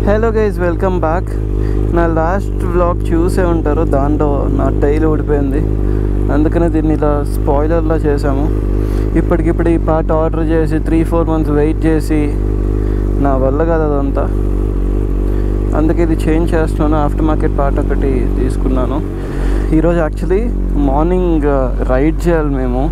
Hello guys welcome back నా last vlog చూసే ఉంటారు దాంట్లో నా టైల్ ఊడిపోయింది అందుకనే దీన్ని ఇలా స్పాయిలర్లా చేసాము ఇప్పటికిప్పుడు ఈ పాట ఆర్డర్ చేసి త్రీ ఫోర్ మంత్స్ వెయిట్ చేసి నా వల్ల కాదు అదంతా అందుకే ఇది చేంజ్ చేస్తున్నాను ఆఫ్టర్ మార్కెట్ పార్ట్ ఒకటి తీసుకున్నాను ఈరోజు యాక్చువల్లీ మార్నింగ్ రైడ్ చేయాలి మేము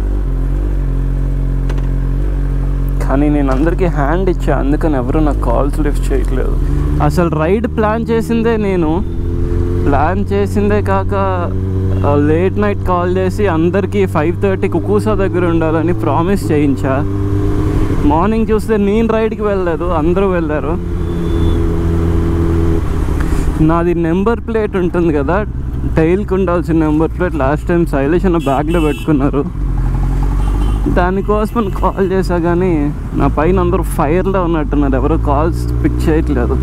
కానీ నేను అందరికీ హ్యాండ్ ఇచ్చా అందుకని ఎవరు నాకు కాల్స్ లిఫ్ట్ చేయట్లేదు అసలు రైడ్ ప్లాన్ చేసిందే నేను ప్లాన్ చేసిందే కాక లేట్ నైట్ కాల్ చేసి అందరికీ ఫైవ్ థర్టీ కుకూసా దగ్గర ఉండాలని ప్రామిస్ చేయించా మార్నింగ్ చూస్తే నేను రైడ్కి వెళ్ళలేదు అందరూ వెళ్ళారు నాది నెంబర్ ప్లేట్ ఉంటుంది కదా టైల్కి ఉండాల్సిన number plate last time Shailesh అన్న బ్యాగ్లో పెట్టుకున్నారు దానికోసం కాల్ చేశా కానీ నా పైన అందరూ ఫైర్లో ఉన్నట్టున్నారు ఎవరు కాల్స్ పిక్ చేయట్లేదు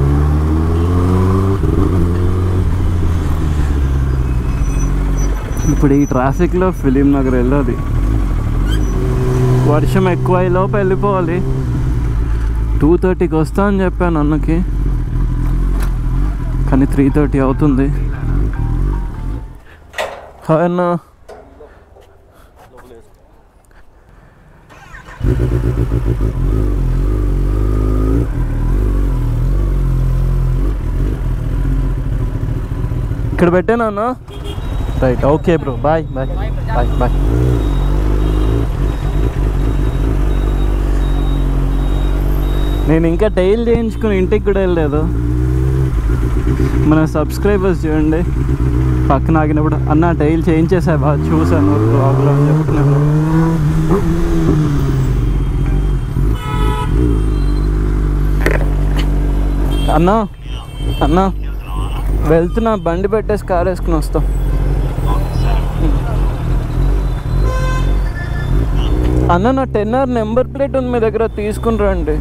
ఇప్పుడు ఈ ట్రాఫిక్లో ఫిలిం నగర్ వెళ్ళాలి వర్షం ఎక్కువ లోపు వెళ్ళిపోవాలి టూ థర్టీకి వస్తా అని చెప్పాను అన్నకి కానీ త్రీ థర్టీ అవుతుంది హాయ్ అన్న ఇక్కడ పెట్టానా అన్న right okay bro bye bye bye bye నేను ఇంకా టైల్ చేయించుకుని ఇంటికి కూడా వెళ్ళలేదు మన సబ్స్క్రైబర్స్ చూడండి పక్కన ఆగినప్పుడు అన్న టైల్ చేయించేసా బాగా చూసాను బ్లాగ్లో అని చెప్తున్నాను అన్న అన్న వెళ్తున్నా బండి పెట్టేసి కార్ వేసుకుని వస్తాం అన్న నా టెన్ అవర్ నెంబర్ ప్లేట్ ఉంది మీ దగ్గర తీసుకుని రండి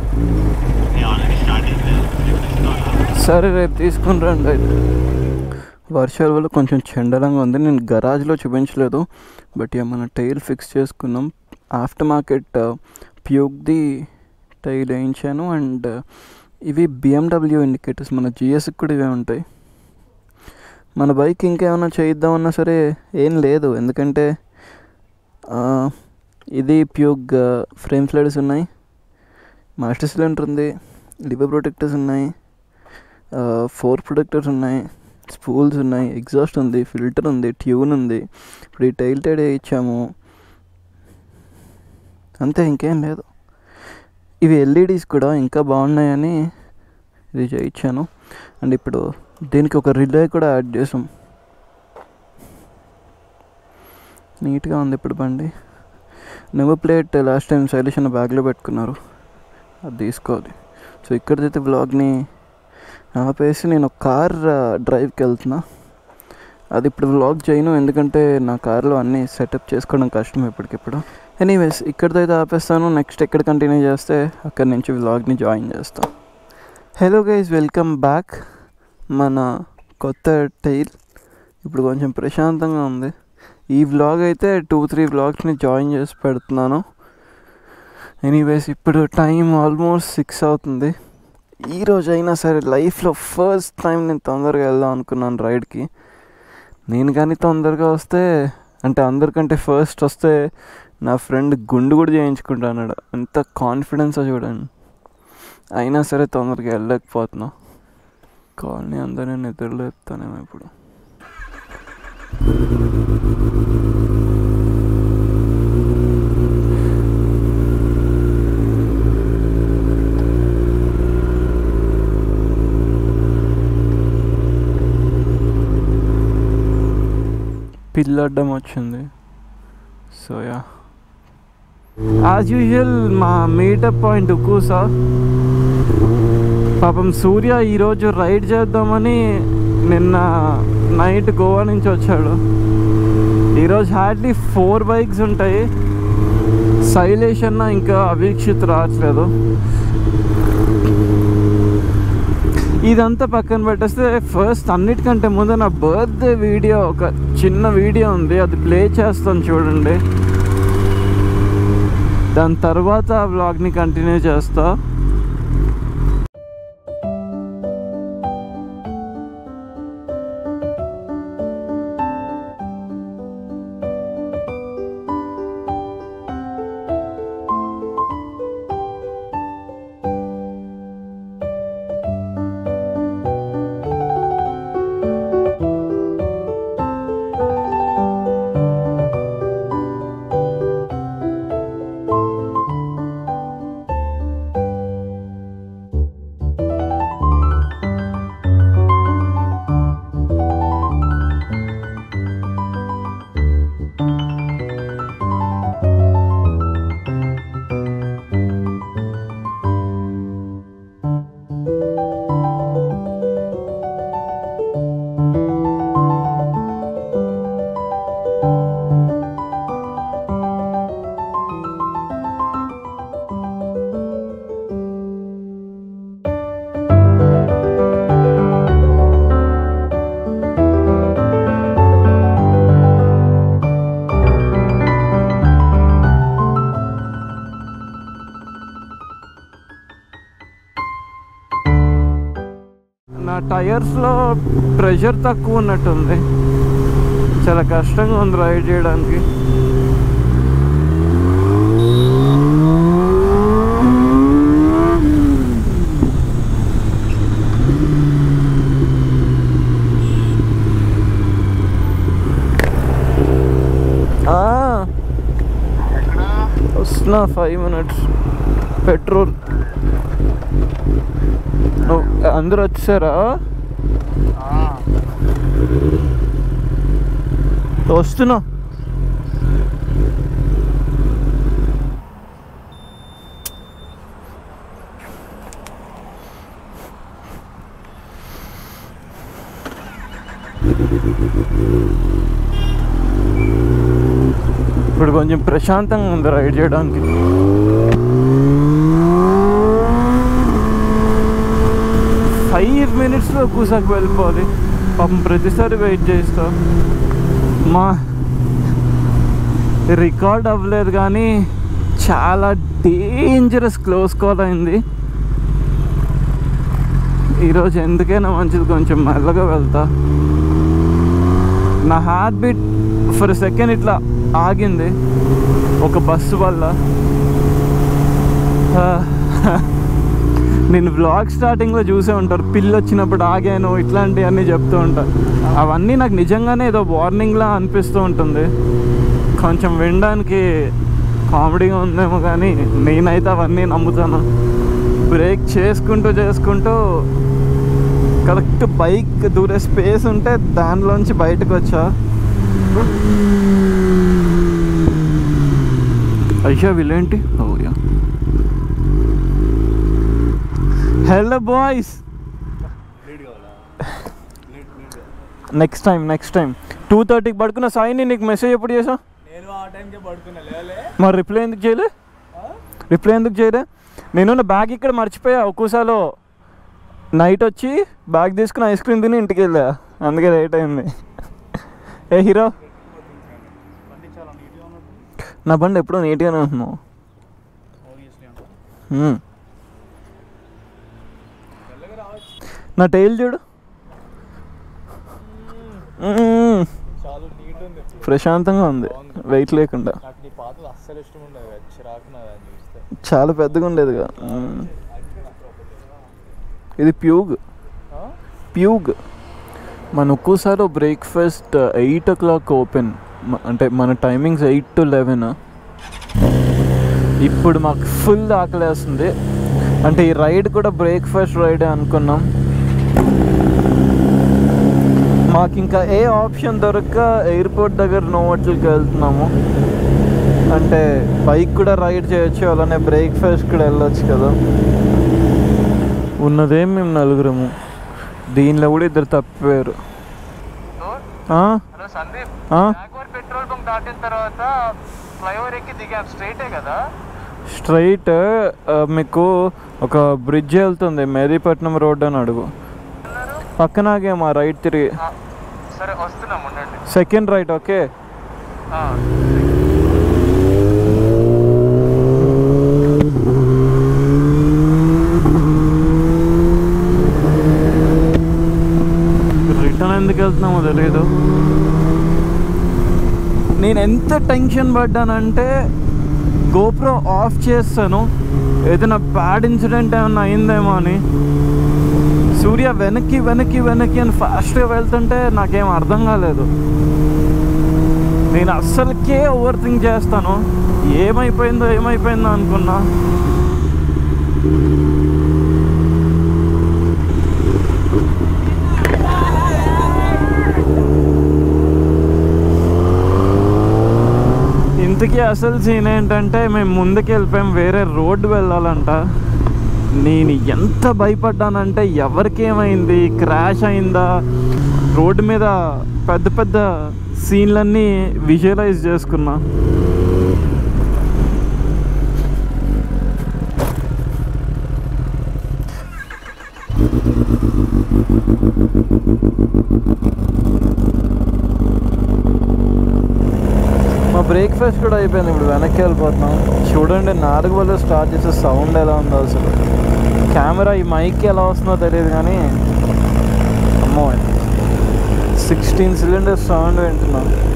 సరే రేపు తీసుకుని రండి అయితే వర్షాల వల్ల కొంచెం చెండలంగా ఉంది నేను గరాజ్లో చూపించలేదు బట్ ఇక మన టైల్ ఫిక్స్ చేసుకున్నాం ఆఫ్టర్ మార్కెట్ ప్యూక్ది టైల్ వేయించాను అండ్ ఇవి బిఎండబ్ల్యూ ఇండికేటర్స్ మన జిఎస్కి కూడా ఇవే ఉంటాయి మన బైక్ ఇంకేమైనా చేయిద్దామన్నా సరే ఏం లేదు ఎందుకంటే ఆ, ఇది ప్యూగ్ ఫ్రేమ్ స్లైడర్స్ ఉన్నాయి మాస్టర్ సిలిండర్ ఉంది లివర్ ప్రొటెక్టర్స్ ఉన్నాయి ఫోర్ ప్రొటెక్టర్స్ ఉన్నాయి స్పూల్స్ ఉన్నాయి ఎగ్జాస్ట్ ఉంది ఫిల్టర్ ఉంది ట్యూన్ ఉంది ఇప్పుడు ఈ టైల్ టైడ్ ఇచ్చాము అంతే ఇంకేం లేదు ఇవి ఎల్ఈడీస్ కూడా ఇంకా బాగున్నాయని ఇది చేయించాను అండ్ ఇప్పుడు దీనికి ఒక రిలే కూడా యాడ్ చేసాం నీట్గా ఉంది ఇప్పుడు బండి number plate last time Shailesh అన్న బ్యాగ్లో పెట్టుకున్నారు అది తీసుకోవాలి సో ఇక్కడిదైతే బ్లాగ్ని ఆపేసి నేను కార్ డ్రైవ్కి వెళ్తున్నా అది ఇప్పుడు వ్లాగ్ చేయను ఎందుకంటే నా కార్లో అన్నీ సెటప్ చేసుకోవడం కష్టం ఇప్పటికిప్పుడు ఎనీవేస్ ఇక్కడిదైతే ఆపేస్తాను నెక్స్ట్ ఎక్కడ కంటిన్యూ చేస్తే అక్కడి నుంచి వ్లాగ్ని జాయిన్ చేస్తాను హలో గైజ్ వెల్కమ్ బ్యాక్ మన కొత్త టైల్ ఇప్పుడు కొంచెం ప్రశాంతంగా ఉంది ఈ వ్లాగ్ అయితే టూ త్రీ వ్లాగ్స్ని జాయిన్ చేసి పెడుతున్నాను ఎనీవేస్ ఇప్పుడు టైం ఆల్మోస్ట్ సిక్స్ అవుతుంది ఈ రోజు అయినా సరే లైఫ్లో ఫస్ట్ టైం నేను తొందరగా వెళ్దాం అనుకున్నాను రైడ్కి నేను కానీ తొందరగా వస్తే అంటే అందరికంటే ఫస్ట్ వస్తే నా ఫ్రెండ్ గుండు కూడా చేయించుకుంటాడు ఎంత కాన్ఫిడెన్స్ చూడండి అయినా సరే తొందరగా వెళ్ళలేకపోతున్నా కాలనీ అందరూ నిద్రలో ఎత్తానేమో ఇప్పుడు పిల్లడ్డం వచ్చింది సో యా యాజ్ యూజువల్ మా మీటప్ పాయింట్ ఉక్కుసా పాపం సూర్య ఈరోజు రైడ్ చేద్దామని నిన్న నైట్ గోవా నుంచి వచ్చాడు ఈరోజు హార్డ్లీ ఫోర్ బైక్స్ ఉంటాయి శైలేష్ అన్న ఇంకా అవీక్షిత్ రావట్లేదు ఇదంతా పక్కన పెట్టేస్తే ఫస్ట్ అన్నిటికంటే ముందు నా బర్త్డే వీడియో ఒక చిన్న వీడియో ఉంది అది ప్లే చేస్తాను చూడండి దాని తర్వాత ఆ వ్లాగ్ని కంటిన్యూ చేస్తా టైర్స్లో ప్రెషర్ తక్కువ ఉన్నట్టుంది చాలా కష్టంగా ఉంది రైడ్ చేయడానికి ఆ, వస్తున్నా ఫైవ్ మినిట్స్ పెట్రోల్ నువ్వు అందరూ వచ్చారా వస్తున్నా ఇప్పుడు కొంచెం ప్రశాంతంగా ఉంది రైడ్ చేయడానికి ఫైవ్ మినిట్స్లో కూసాకు వెళ్ళిపోవాలి పాపం ప్రతిసారి వెయిట్ చేస్తా మా రికార్డ్ అవ్వలేదు కానీ చాలా డేంజరస్ క్లోజ్ కాల్ అయింది ఈరోజు ఎందుకైనా మంచిది కొంచెం మెల్లగా వెళ్తా నా హార్ట్ బీట్ ఫర్ సెకండ్ ఇట్లా ఆగింది ఒక బస్సు వల్ల ఆ, నేను బ్లాగ్ స్టార్టింగ్లో చూసే ఉంటారు పిల్లి వచ్చినప్పుడు ఆగాను ఇట్లాంటివన్నీ చెప్తూ ఉంటా అవన్నీ నాకు నిజంగానే ఏదో వార్నింగ్లా అనిపిస్తూ ఉంటుంది కొంచెం వినడానికి కామెడీగా ఉందేమో కానీ నేనైతే అవన్నీ నమ్ముతాను బ్రేక్ చేసుకుంటూ చేసుకుంటూ కరెక్ట్ బైక్ దూరే స్పేస్ ఉంటే దానిలోంచి బయటకు వచ్చా అయ్యా వీళ్ళేంటి ఓ yeah hello boys next time next time two థర్టీకి పడుకున్న సాయిని నీకు మెసేజ్ ఎప్పుడు చేసా నేను ఆ టైంకే పడుకున్నా లేలే మరి రిప్లై ఎందుకు చేయలే రిప్లై ఎందుకు చేయలే నేను నా బ్యాగ్ ఇక్కడ మర్చిపోయా ఒక్కోసాలో నైట్ వచ్చి బ్యాగ్ తీసుకుని ఐస్ క్రీమ్ తిని ఇంటికి వెళ్ళా అందుకే లేట్ అయింది ఏ హీరో బండి చాలా నీట్గా ఉన్నట్టు నా బండి ఎప్పుడూ నీట్గానే ఉంటున్నావు ఆబ్వియస్లీ అంట మ్మ్. మెల్లగా రావచ్చు నా టైల్ చూడు మ్మ్. చాలా నీట్ ఉంది ఇప్పుడు. ప్రశాంతంగా ఉంది వెయిట్ లేకుండా నాకు నీ పాతది అస్సలు ఇష్టం ఉండదు చిరాకు నాది అని చూస్తే చాలా పెద్దగా ఉండేదిగా మ్మ్. ఇది ప్యూగ్ ఆ? ప్యూగ్ మన ఒక్కోసారి breakfast eight o'clock open అంటే మన టైమింగ్స్ ఎయిట్ టు లెవెన్ ఇప్పుడు మాకు ఫుల్ ఆకలేస్తుంది అంటే ఈ రైడ్ కూడా బ్రేక్ఫాస్ట్ రైడే అనుకున్నాం మాకు ఇంకా ఏ ఆప్షన్ దొరక్క ఎయిర్పోర్ట్ దగ్గర నోవట్లకి వెళ్తున్నాము అంటే బైక్ కూడా రైడ్ చేయొచ్చు అలానే బ్రేక్ఫాస్ట్ కూడా వెళ్ళొచ్చు కదా ఉన్నదేం మేము నలుగురము దీనిలో కూడా ఇద్దరు తప్పిపోయారు ఆ? హలో సందీప్ ఆ? జాగ్వార్ పెట్రోల్ బంక్ దాటిన తర్వాత ఫ్లైఓవర్ ఎక్కి దిగాం స్ట్రైటే కదా స్ట్రైట్ ఆ, మీకు ఒక బ్రిడ్జ్ వెళ్తుంది మెహదీపట్నం రోడ్ అని అడుగు పక్కనాగే మా రైట్ తిరిగి ఆ, సరే వస్తున్నాం ఉండండి సెకండ్ రైట్ ఓకే ఆ, రిటర్న్ ఎందుకు వెళ్తున్నామో తెలియదు నేను ఎంత టెన్షన్ పడ్డానంటే గోప్రో ఆఫ్ చేస్తాను ఏదైనా బ్యాడ్ ఇన్సిడెంట్ ఏమైనా అయిందేమో అని సూర్య వెనక్కి వెనక్కి వెనక్కి అని ఫాస్ట్గా వెళ్తుంటే నాకేం అర్థం కాలేదు నేను అస్సలకే ఓవర్ థింక్ చేస్తాను ఏమైపోయిందో ఏమైపోయిందో అనుకున్నా ఇంతకీ అసలు సీన్ ఏంటంటే మేము ముందుకు వెళ్ళిపోయాం వేరే రోడ్డు వెళ్ళాలంట నేను ఎంత భయపడ్డానంటే ఎవరికి ఏమైంది క్రాష్ అయిందా రోడ్డు మీద పెద్ద పెద్ద సీన్లన్నీ విజువలైజ్ చేసుకున్నా మా బ్రేక్ఫాస్ట్ కూడా అయిపోయింది ఇప్పుడు వెనక్కి వెళ్ళిపోతున్నాం చూడండి నాలుగు వల్ల స్టార్ట్ చేసే సౌండ్ ఎలా ఉందో అసలు కెమెరా ఈ మైక్ ఎలా వస్తుందో తెలియదు కానీ అమ్మో సిక్స్టీన్ సిలిండర్స్ సౌండ్ వింటున్నాను